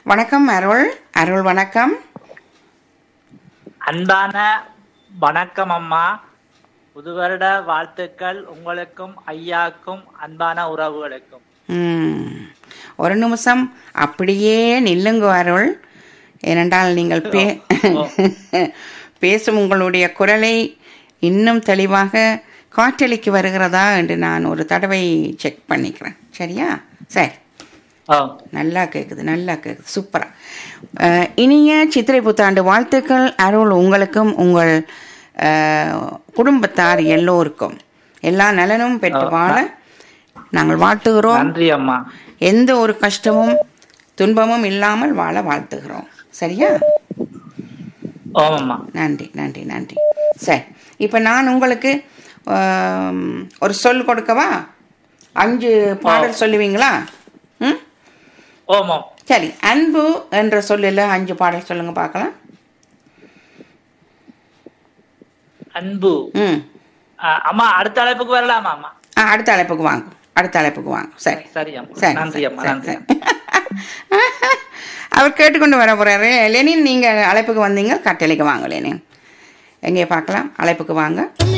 வணக்கம் அருள் அருள் வணக்கம் அன்பான வணக்கம் அம்மா புது வருட வாழ்த்துக்கள் உங்களுக்கும் ஐயாக்கும் அன்பான உறவுகளுக்கும் ம். ஒரு நிமிஷம் அப்படியே நில்லுங்க அருள் ஏனென்றால் நீங்கள் பே பேசும் உங்களுடைய குரலை இன்னும் தெளிவாக காற்றலைக்கு வருகிறதா என்று நான் ஒரு தடவை செக் பண்ணிக்கிறேன் சரியா சரி ஓ நல்லா கேட்குது நல்லா கேட்குது சூப்பராக இனிய சித்திரை புத்தாண்டு வாழ்த்துக்கள் அருள் உங்களுக்கும் உங்கள் அஹ், குடும்பத்தார் எல்லோருக்கும் எல்லா நலனும் பெற்று வாழ நாங்கள் வாழ்த்துகிறோம் நன்றி அம்மா எந்த ஒரு கஷ்டமும் துன்பமும் இல்லாமல் வாழ வாழ்த்துகிறோம் சரியா ஓமம்மா நன்றி நன்றி நன்றி சரி இப்போ நான் உங்களுக்கு ஆம், ஒரு சொல் கொடுக்கவா அஞ்சு பாடல் சொல்லுவீங்களா ம் ஓமம் சரி அன்பு என்ற சொல்லில் அஞ்சு பாடல் சொல்லுங்க பார்க்கலாம் அன்பு ம் ஆ, அம்மா அடுத்த அழைப்புக்கு வரலாமா அம்மா ஆ, அடுத்த அழைப்புக்கு வாங்க அடுத்த அழைப்புக்கு வாங்க சரி சரி அம்மா சரி நன்றி சரி, அம்மா சரி, நன்றி சரி. அவர் கேட்டுக்கொண்டு வர போறாரு லெனின் நீங்க அழைப்புக்கு வந்தீங்க கட்டளைக்கு வாங்க லெனின் எங்கே பார்க்கலாம் அழைப்புக்கு வாங்க